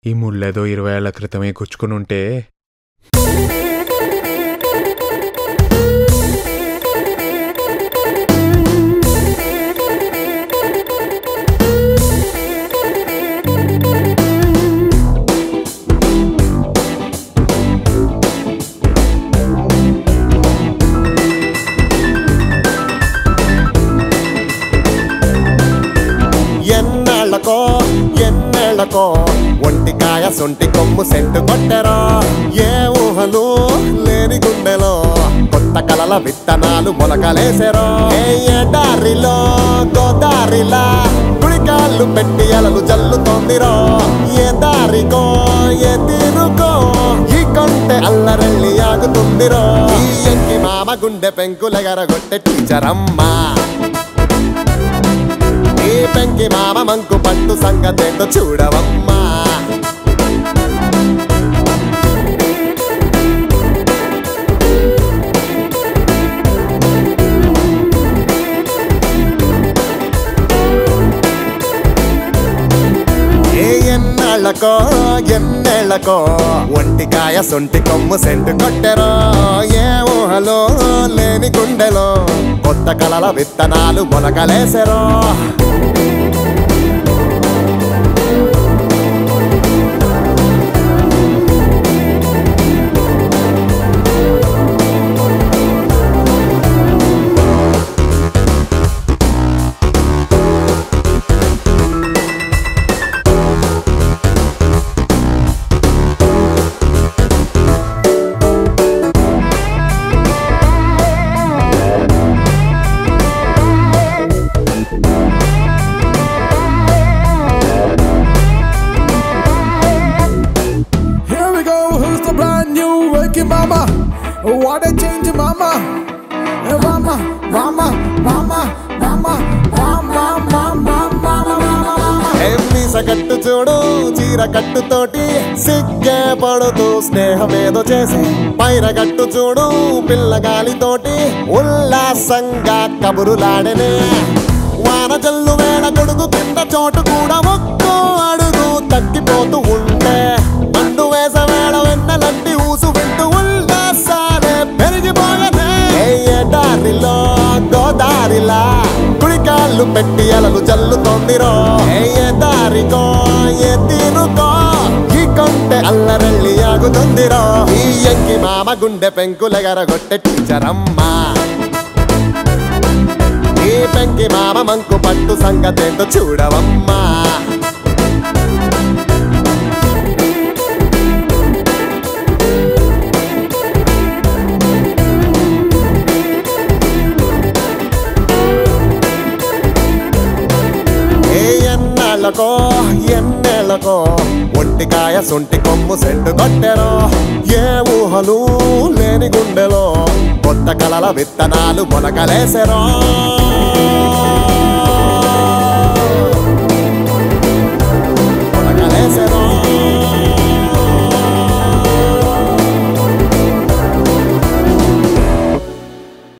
ఈ ముళ్ళేదో ఇరవై ఏళ్ల క్రితమే గుచ్చుకుని ఉంటే ఎన్నాళ్ళకో ఎన్నేళ్లకో ఒంటికాయ సొంటి కొమ్ము సెంటు కొట్టెరో ఏ ఊహలు లేని గుండెలో కొత్త కలల విత్తనాలు మొలకలేసెరో ఏ ఎడారిలో గోదారిలా గుళికాళ్ళు పెట్టి అలలు జల్లుతోందిరో ఏ దారికో ఏ తీరుకో ఈ కొంటె అల్లరెళ్ళి ఆగుతుందిరో ఈ ఎంకి మామ గుండె పెంకులెగరగొట్టె టీచరమ్మా ఈ పెంకి మామ మంకు పట్టు సంగతేంటో చూడవమ్మా ఏ ఎన్నాళ్ళకో ఎన్నేళ్లకో ఒంటికాయ సొంటి కొమ్ము సెంటు కొట్టెరో ఏ ఊహలో లేని గుండెలో కొత్త కలల విత్తనాలు మొలకలేసెరో Here we go, who's the brand new working mama? What a change, mama. Eh, Mama, mama, mama, mama, mama, mama, mama, mama. ఎమ్మిస కట్టు చూడు చీర కట్టుతోటి సిగ్గే పడుతూ స్నేహమేదో చేసి పైన కట్టు చూడు పిల్లగాలితోటి ఉల్లాసంగా కబురులాడనే వాన జల్లు వేళ గొడుగు కింద చోటు కూడా ఒక్కో అడుగు తగ్గిపోతూ ఉంటే మండు వేస వేళ వెన్నలంటి ఊసు వింటూ ఉల్లాసాలే పెరిగిపోగనే ఏ ఎడారిలో గోదారిలా కుడికాళ్ళు పెట్టి అలలు జల్లుతోందిరో ఏ దారికో ఏ తీరుకో ఈ కొంటె అల్లరెళ్ళి ఆగుతుందిరో ఈ ఎంకి మామ గుండె పెంకులెగరగొట్టె టీచరమ్మా ఈ పెంకి మామ మంకు పట్టు సంగతేంటో చూడవమ్మా ఏ ఎన్నాళ్ళకో ఎన్నేళ్ళకో ఒంటికాయ సొంటి కొమ్ము సెంటు కొట్టెరో ఏ ఊహలు లేని గుండెలో కొత్త కలల విత్తనాలు మొలకలేసెరో